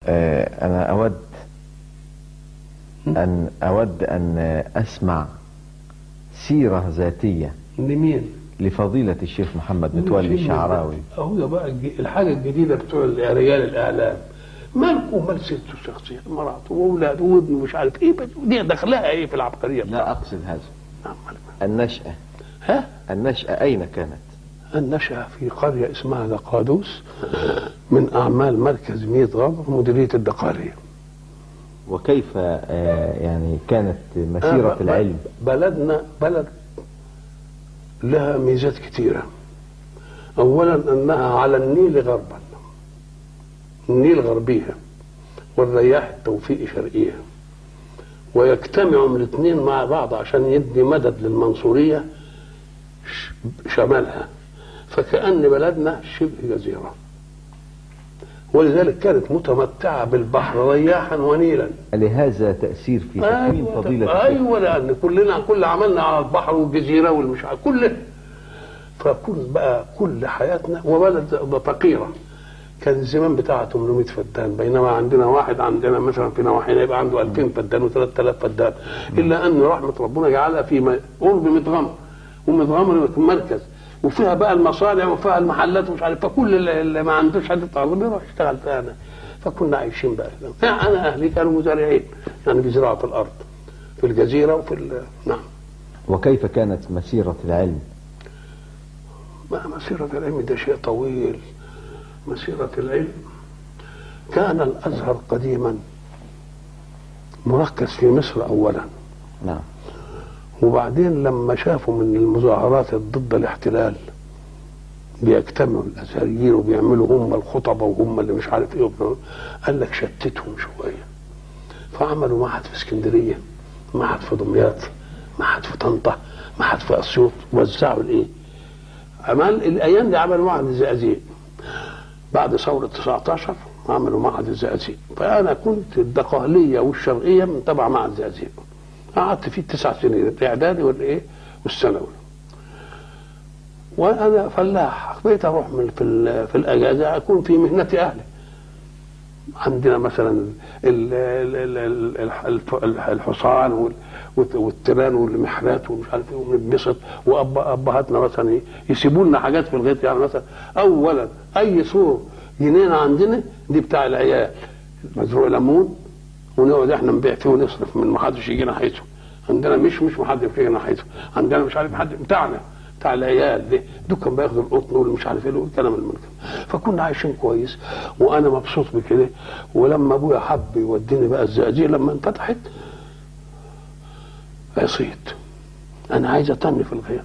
آه، أنا أود أن أود أن أسمع سيرة ذاتية لمين؟ لفضيلة الشيخ محمد متولي الشعراوي اهو ده بقى الج- الحاجه الجديده بتوع رجال الاعلام مالكم مال سته شخصيا مراته واولاده وابنه مش عارف ايه بس دي دخلها ايه في العبقريه لا بتاعته أقصد هذا نعم. النشأة ها النشأة أين كانت أن نشأ في قرية اسمها دقادوس من أعمال مركز ميت غمر مديرية الدقالية وكيف آه، يعني كانت مسيرة آه، ب- العلم بلدنا بلد لها ميزات كثيرة أولا أنها على النيل غربا النيل غربيها والرياح التوفيق شرقيها ويجتمعوا الاثنين مع بعض عشان يدي مدد للمنصورية ش- شمالها فكأن بلدنا شبه جزيرة ولذلك كانت متمتعة بالبحر رياحا ونيلا لهذا تأثير في تكوين فضيلة الشيخ ايوه لان كلنا كل عملنا على البحر والجزيره والمش عارف كله فكل بقى كل حياتنا وبلد فقيره كان الزمان بتاعها 800 فدان بينما عندنا واحد عندنا مثلا في نواحينا يبقى عنده 2000 فدان و3000 فدان الا ان رحمه ربنا جعلها في م- قرب متغمر ومتغمر مركز وفيها بقى المصانع وفيها المحلات ومش عارف فكل اللي اللي ما عندوش حته ارض بيروح يشتغل فيها أنا. فكنا عايشين بقى يعني انا اهلي كانوا مزارعين يعني بزراعه الارض في الجزيره وفي ال- نعم وكيف كانت مسيرة العلم ما مسيرة العلم ده شيء طويل مسيرة العلم كان الأزهر قديما مركز في مصر أولا نعم وبعدين لما شافوا من المظاهرات ضد الاحتلال بيجتمعوا الازهريين وبيعملوا هم الخطبه وهم اللي مش عارف ايه وبتاع، قال لك شتتهم شويه فعملوا معهد في اسكندريه معهد في دمياط معهد في طنطا معهد في اسيوط وزعوا الايه عمل الايام دي عملوا معهد الزقازيق بعد ثوره 19 عملوا معهد الزقازيق فانا كنت الدقهليه والشرقيه من تبع معهد الزقازيق قعدت فيه تسع سنين الاعدادي والايه والثانوي وانا فلاح بقيت اروح من في ال- في الاجازه اكون في مهنه اهلي عندنا مثلا ال- ال- ال- ال- الح- الح- الحصان وال- والت- والتيران والمحرات ومش عارف ايه ونتبسط وابهاتنا مثلا إيه، يسيبوا لنا حاجات في الغيط يعني مثلا اولا اي سور جنينه عندنا دي بتاع العيال مزروع ليمون ونقعد احنا نبيع فيه ونصرف من ما حدش يجي ناحيته عندنا مش مش ما حدش يجي ناحيته عندنا مش عارف حد بتاعنا بتاع العيال دي دول كان بياخدوا القطن والمش عارف ايه والكلام الملك فكنا عايشين كويس وانا مبسوط بكده ولما ابويا حب يوديني بقى الزقازيق لما انفتحت عصيت انا عايز اتني في الغير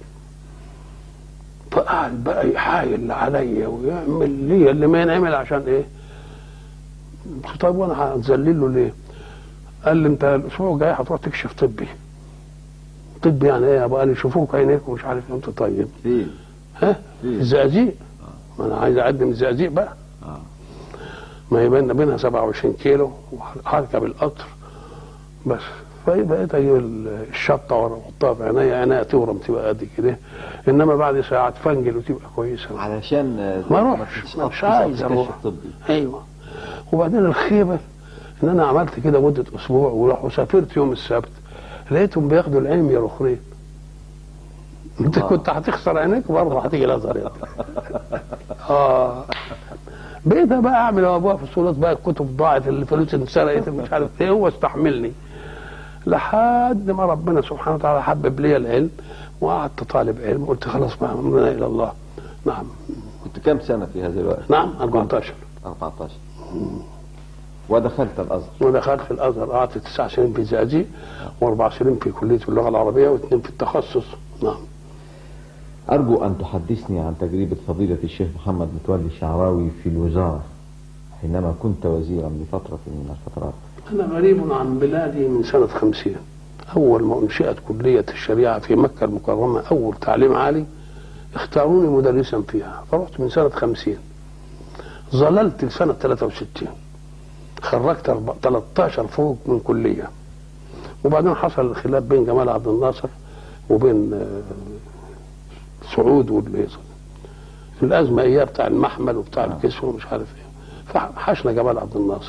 فقعد بقى يحايل عليا ويعمل لي اللي ما ينعمل عشان ايه طيب وانا هتذلله ليه؟ قال لي انت الاسبوع الجاي هتروح تكشف طبي طبي يعني ايه يا ابو قال لي يشوفوك عينيك ومش عارف ايه انت طيب فين ها فين؟ الزقازيق ما انا عايز اقدم الزقازيق بقى آه. ما هي بيننا بينها 27 كيلو وهركب القطر بس فبقيت اجيب ال- الشطه واحطها في عينيا عينيا تورم تبقى قد كده انما بعد ساعه تفنجل وتبقى كويسه علشان آه، ما اروحش تسقط- مش عايز تسقط اروح كشف طبي ايوه وبعدين الخيبه ان انا عملت كده مده اسبوع وراح وسافرت يوم السبت لقيتهم بياخدوا العلم يا رخرين انت آه. كنت هتخسر عينيك وبرضه هتيجي الازهر يعني. اه بقيت بقى اعمل ابوها في الصورات بقى الكتب ضاعت الفلوس اتسرقت مش عارف ايه هو استحملني لحد ما ربنا سبحانه وتعالى حبب لي العلم وقعدت طالب علم قلت خلاص ما امرنا الى الله نعم كنت كم سنة في هذا الوقت نعم 14 14 ودخلت الأزهر ودخلت في الازهر قعدت تسع سنين في زقازيق واربع سنين في كليه اللغه العربيه واثنين في التخصص نعم أرجو أن تحدثني عن تجربة فضيلة الشيخ محمد متولي الشعراوي في الوزارة حينما كنت وزيرا لفترة من الفترات انا غريب عن بلادي من سنه خمسين اول ما انشئت كليه الشريعه في مكه المكرمه اول تعليم عالي اختاروني مدرسا فيها فرحت من سنه خمسين ظللت لسنه 63 خرجت أربع- 13 فوق من كليه وبعدين حصل الخلاف بين جمال عبد الناصر وبين آه، سعود واللي في الازمه اياه بتاع المحمل وبتاع الكسوه ومش عارف ايه فحشنا جمال عبد الناصر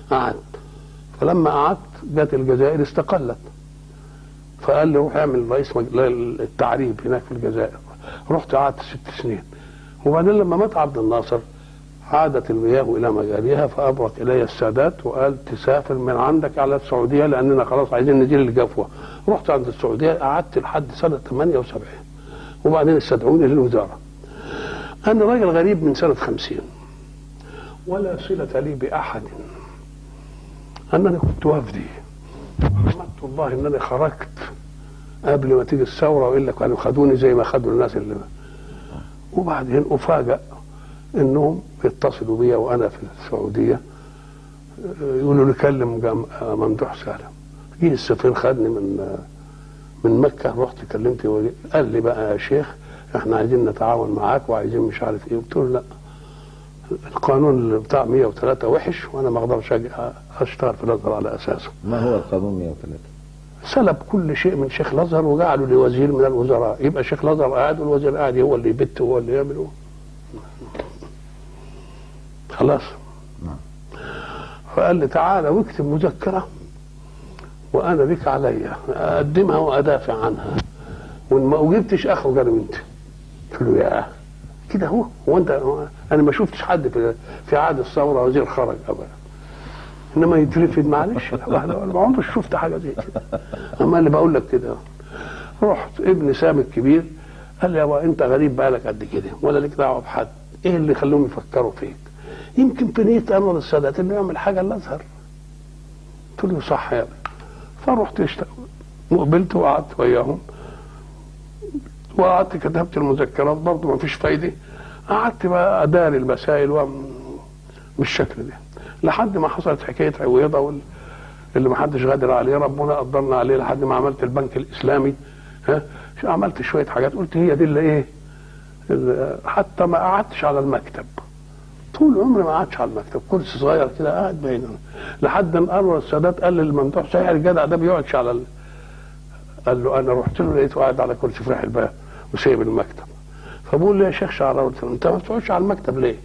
قعدت فلما قعدت جت الجزائر استقلت فقال لي روح اعمل رئيس مج- التعريب هناك في الجزائر رحت قعدت ست سنين وبعدين لما مات عبد الناصر عادت المياه الى مجاريها فابرك الي السادات وقال تسافر من عندك على السعوديه لاننا خلاص عايزين نجيل الجفوه رحت عند السعوديه قعدت لحد سنه 78 وبعدين استدعوني للوزاره انا راجل غريب من سنه 50 ولا صله لي باحد انني كنت وفدي حمدت الله انني خرجت قبل ما تيجي الثوره والا كانوا خدوني زي ما خدوا الناس اللي وبعدين افاجئ انهم يتصلوا بيا وانا في السعوديه يقولوا لي كلم جام- ممدوح سالم جه السفير خدني من من مكه رحت كلمت وجي- قال لي بقى يا شيخ احنا عايزين نتعاون معاك وعايزين مش عارف ايه قلت له لا القانون اللي بتاع 103 وحش وانا ما اقدرش أجي اشتغل في الازهر على اساسه ما هو القانون 103 سلب كل شيء من شيخ الازهر وجعله لوزير من الوزراء يبقى شيخ الازهر قاعد والوزير قاعد هو اللي يبت وهو اللي يعمل هو. خلاص نعم. فقال لي تعالى واكتب مذكره وانا بك عليا اقدمها وادافع عنها وان ما اجبتش اخرج انا وانت قلت له يا كده هو هو انت انا ما شفتش حد في في عهد الثوره وزير خرج ابدا انما يترفد معلش واحد ما عمري شفت حاجه زي كده اما اللي بقول لك كده رحت ابن سامي الكبير قال لي يا بابا انت غريب بقالك قد كده ولا ليك دعوه بحد ايه اللي خلوهم يفكروا فيك يمكن في نيه انور السادات انه يعمل حاجه الازهر قلت له صح يا ابني فرحت اشت- وقبلت وقعدت وياهم وقعدت كتبت المذكرات برضه ما فيش فايده قعدت بقى اداري المسائل وم- بالشكل ده لحد ما حصلت حكايه عويضه وال... اللي ما حدش غادر عليه ربنا قدرنا عليه لحد ما عملت البنك الاسلامي ها شو عملت شويه حاجات قلت هي دي اللي ايه اللي حتى ما قعدتش على المكتب طول عمري ما قعدتش على المكتب كرسي صغير كده قاعد بيننا لحد ما انور السادات قال للممدوح صحيح الجدع ده بيقعدش على ال... قال له انا رحت له لقيته قاعد على كرسي في الباب وسايب المكتب فبقول له يا شيخ شعراوي قلت له انت ما بتقعدش على المكتب ليه؟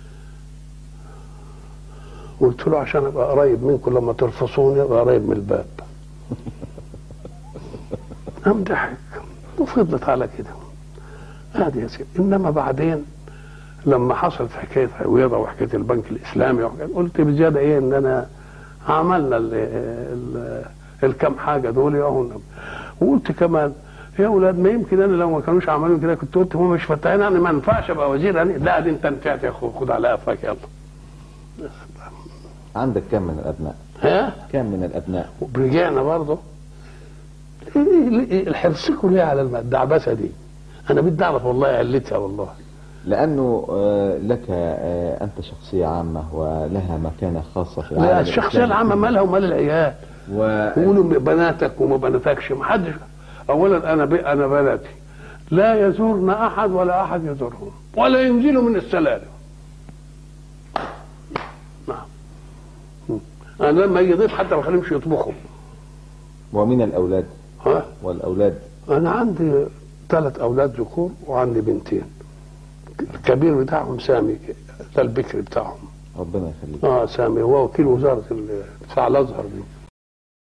قلت له عشان ابقى قريب منكم لما ترفصوني ابقى قريب من الباب قام ضحك وفضلت على كده ادي يا سيدي انما بعدين لما حصلت حكايه عويضه وحكايه البنك الاسلامي وحكاية قلت بزياده ايه ان انا عملنا ال ال الكم حاجه دول ياهو وقلت كمان يا اولاد ما يمكن انا لو ما كانوش عملوا كده كنت قلت هم مش فتحين انا ما ينفعش ابقى وزير يعني لا دي انت نفعت يا اخو خد على قفاك يلا عندك كم من الابناء ها كم من الابناء ورجعنا برضه إيه- إيه- الحرصكم ليه على الم- الدعبسه دي انا بدي اعرف والله علتها والله لانه آه، لك آه، انت شخصيه عامه ولها مكانه خاصه في لا العالم الشخصيه الإسلامي. العامه مالها ومال العيال و... يقولوا بناتك وما بناتكش ما حدش اولا انا ب... انا بناتي لا يزورنا احد ولا احد يزورهم ولا ينزلوا من السلالم نعم انا لما يجي ضيف حتى ما اخليهمش يطبخوا ومن الاولاد ها والاولاد انا عندي ثلاث اولاد ذكور وعندي بنتين الكبير بتاعهم سامي ده البكر بتاعهم ربنا يخليك اه سامي هو وكيل وزاره ال- بتاع الازهر دي